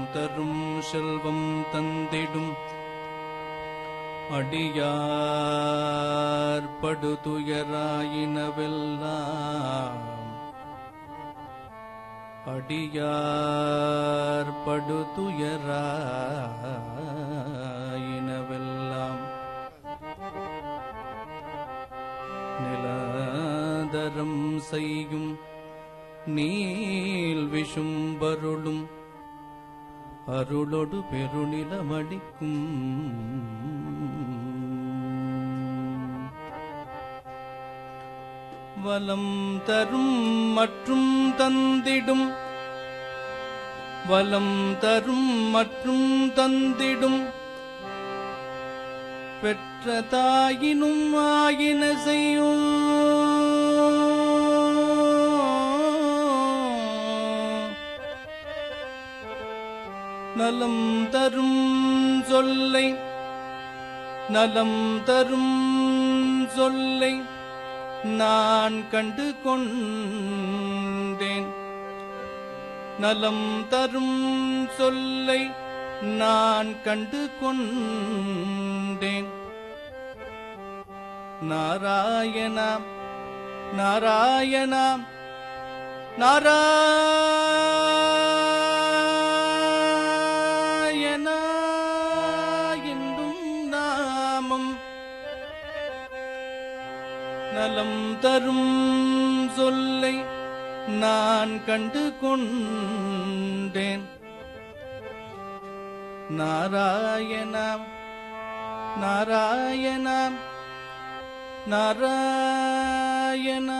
தரும் செல்வம் தந்திடும் அடியார் படுதுயராயினவெல்லாம் அடியார் படுதுயராயினவெல்லாம் நிலதரம் செய்யும் நீல் விஷும்பருளும் அருளொடு பெருநிலமடிக்கும் வலம் தரும் மற்றும் தந்திடும் வலம் தரும் மற்றும் தந்திடும் பெற்ற தாயினும் ஆயின செய்யும் நலம் தரும் சொல்லை நலம் தரும் சொல்லை நான் கண்டு கொண்டேன் நலம் தரும் சொல்லை நான் கண்டு கொண்டேன் நாராயணா நாராயணா நாராயணா என்னும் நாமம் நலம் தரும் சொல்லை நான் கண்டு கொண்டேன் நாராயணா நாராயணா நாராயணா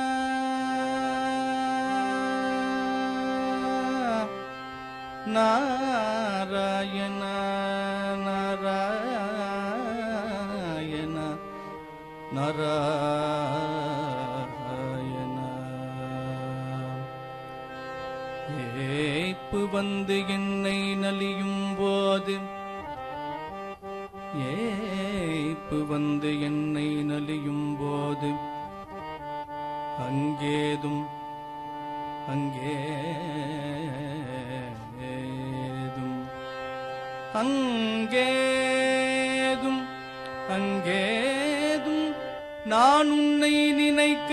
நாராயண நாராயண நாராயண ஏய்ப்பு வந்து என்னை நலியும் போது ஏய்ப்பு வந்து என்னை நலியும் போது அங்கேதும் அங்கேதும் அங்கேதும் அங்கேதும் நான் உன்னை நினைக்க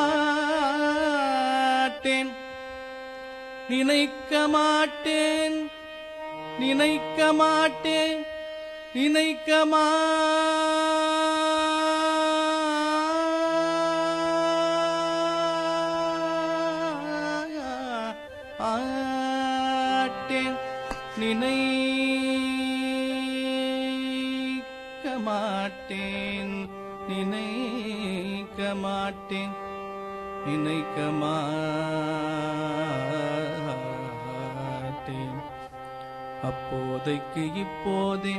மாட்டேன் நினைக்க மாட்டேன் நினைக்க மாட்டேன் நினைக்க மாட்டேன் நினைக்க மாட்டேன் நினைக்க மாட்டேன் நினைக்க மாட்டேன் அப்போதைக்கு இப்போதே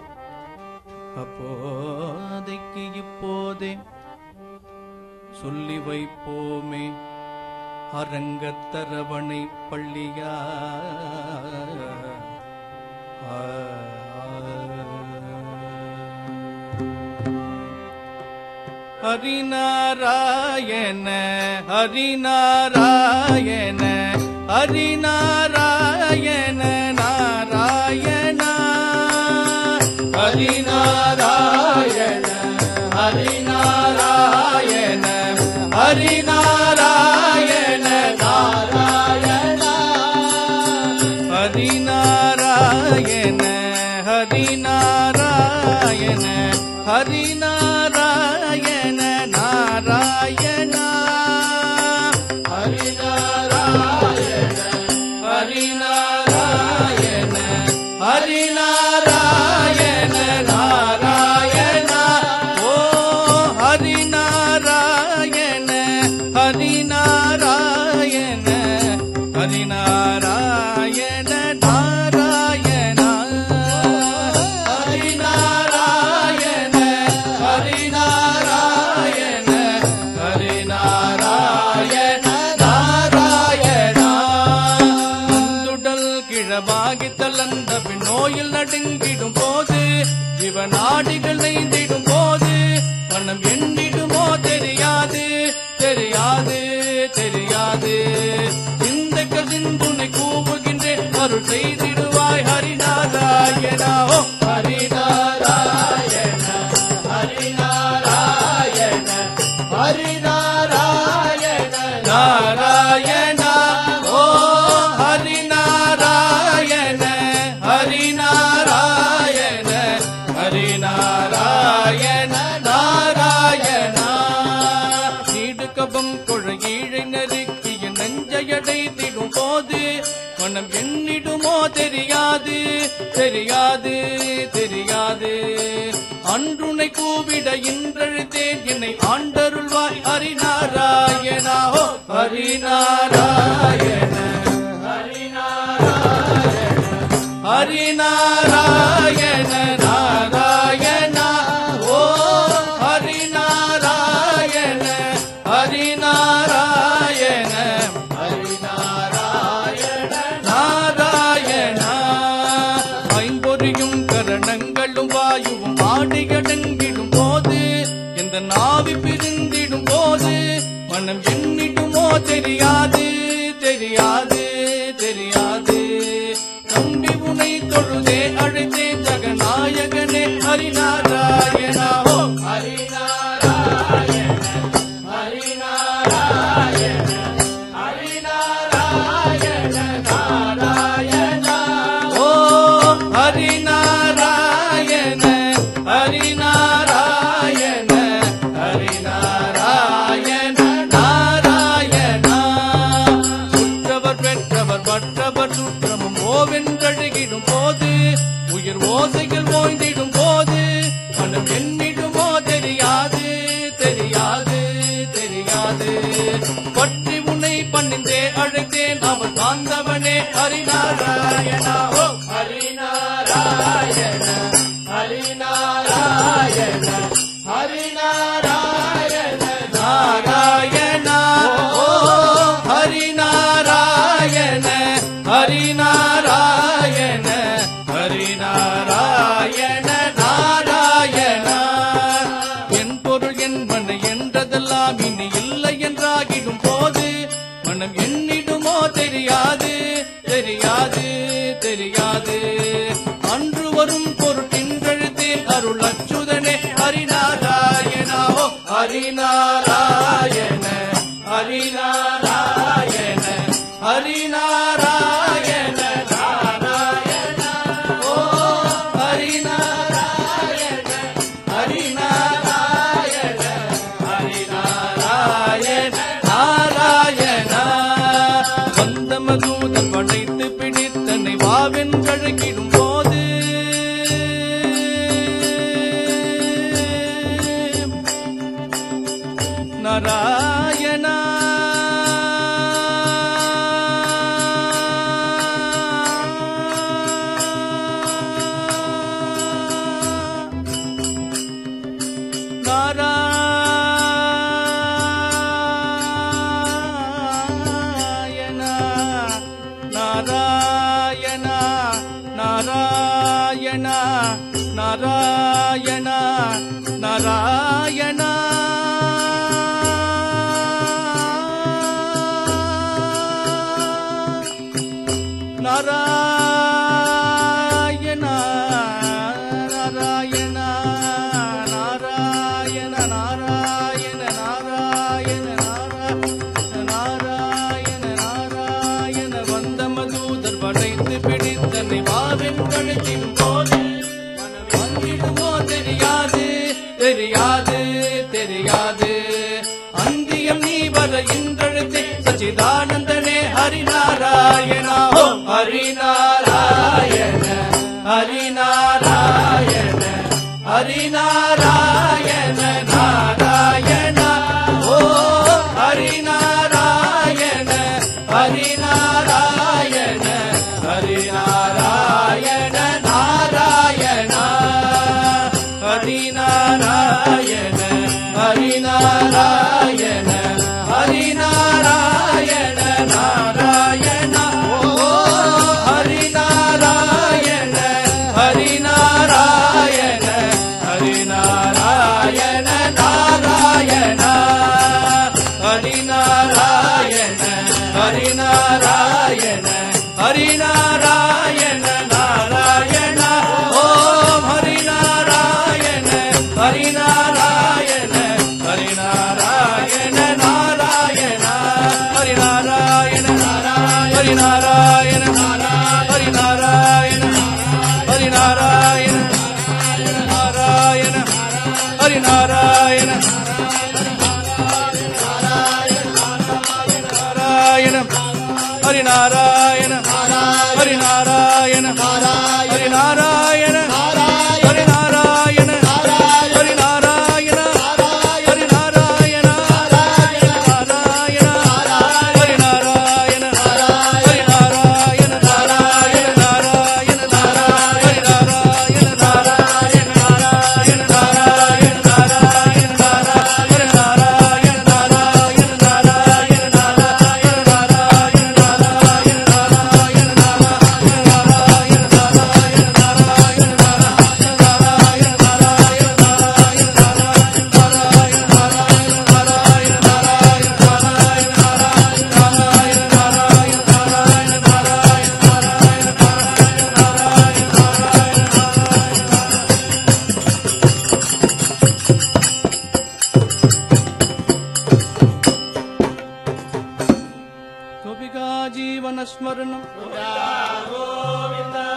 அப்போதைக்கு இப்போதே சொல்லி வைப்போமே அரங்கத்தரவணை பள்ளியா ஹரிநாராயண ஹரிநாராயண ஹரிநாராயண நாராயண ஹரிநாராயண ஹரிநாராயண ஹரிநாராயண நாராயண ஹரிநாராயண ஹரிநாராயண ஹரிநாராயண நாராயண ஹரிநாராயண ஹரிநாராயண ஹரிநாராயண நாராயண ஓ ஹரிநாராயண ஹரிநாராயண ஹரிநாராயண நாராயண ஹரிநாராயண ஹரிநாராயண ஹரிநாராயண நாராயண துடல் கிழவாகி தளர்ந்த பின் நோயில் நடுங்கிடும் போது ஜீவநாடிகள் நைந்திடும் போது மனம் எண்ணிடுமோ தெரியாது தெரியாது தெரியாது சிந்தைகள் சிந்துனை கூவுகின்றேன் அருள் செய்திடுவாய் ஹரி நாராயண ஓ ஹரிநாராயண ஹரிநாராயண ஹரிநாராயண நாராயண ஓ ஹரி நாராயண ஹரி நாராயண ஹரி நாராயண நாராயணா நீடு கபம் குழையீழை நெருக்கிய நெஞ்சையடைத்திடும் போது மனம் எண்ணிடுமோ தெரியாது தெரியாது தெரியாது அன்றுனை கூவிட இன்றழுத்தேன் என்னை ஆண்டருள்வாய் ஹரிநாராயணா ஓ ஹரிநாராயண ஹரிநாராயண நாராயண ஓ ஹரிநாராயண ஹரிநாராயண ஹரிநாராயண நாராயணா ஐம்பொறியும் கரணங்களும் வாயுவும் ஆடியடங்கிடும் போது எந்த நாவி பிரிந்திடும் போது மனம் எண்ணிடுமோ தெரியாது தெரியாது தெரியாது நம்பி உனை தொழுதே அழைத்தே ஜகநாயகனே ஹரிநாராயணா ஓ ஹரிநாராயண ஹரிநாராயண ஹரிநாராயண நாராயண ஓ ஹரிநாராயண ஹரிநாராயண ஹரிநாராயண நாராயணா சுற்றவர் பெற்றவர் மற்றவர் சுற்றமும் ஓவென்றழுகிடும் போது உயிர் ஓசைகள் ஓய்ந்திடும் போது மனம் எண்ணிடுமோ தெரியாது தெரியாது தெரியாது பற்றி உன்னை பணிந்தே அழைத்தேன் அவன் சார்ந்தவனே ஹரிநாராயணா ஓ ஹரிநாராயண ஹரிநாராயண ஹரிநாராயண நாராயணா ஓ ஹரிநாராயண ஹரிநாராயண ஹரிநாராயண நாராயணா என் பொருள் என் மன என்றதெல்லாம் இனி இல்லை என்றாகிடும் போது மனம் எண்ணிடுமோ தெரியாது தெரியாது தெரியாது அன்று வரும் பொருட்டின்றழுத்தேன் அருள் அச்சுதனே ஹரிநாராயணா ஓ ஹரிநாராயண ஹரிநாராயண ஹரிநாராயண நாராயண ஓ ஹரிநாராயண ஹரிநாராயண ஹரிநாராயண நாராயணா வந்த மதூதன் படைத்து பிடித்தனை வாவென்றழகிடும் போது நாராயணா நாராயணா நாராயணா நாராயணா நாராயணா நாராயணா நாராயணா நாராயணா நாராயண நாராயண நாராயண நாராயண நாராயண நாராயண வந்த மதூதர் படைத்து பிடித்தனை வாவின் கழுத்தின் போது மனம் வந்திடுமோ தெரியாது தெரியாது தெரியாது அந்தியம் நீ வர இன்றழுத்தே சச்சிதானந்தனே ஹரிநாராயணா ஓ ஹரிநாராயண ஹரிநாராயண ஹரிநாராயண நாராயண ஓ ஹரிநாராயண ஹரிநாராயண ஹரிநாராயண நாராயண ஹரிநாராயண ஹரிநாராயண ஹரிநாராயண நாராயண ஓ ஹரிநாராயண ஹரிநாராயண ஹரிநாராயண நாராயண ஹரி நாராயண ஹரி நாராயண ஹரி நாராயண ஹரி நாராயண ஹரி நாராயண நாராயண ஹரி நாராயண ஹரி நாராயண நாராயண நாராயண நாராயண நாராயண நாராயண நாராயண நாராயண நாராயண நாராயண நாராயண நாராயண நாராயண நாராயண நாராயண நாராயண நாராயண गोपिका जीवनस्मरणम्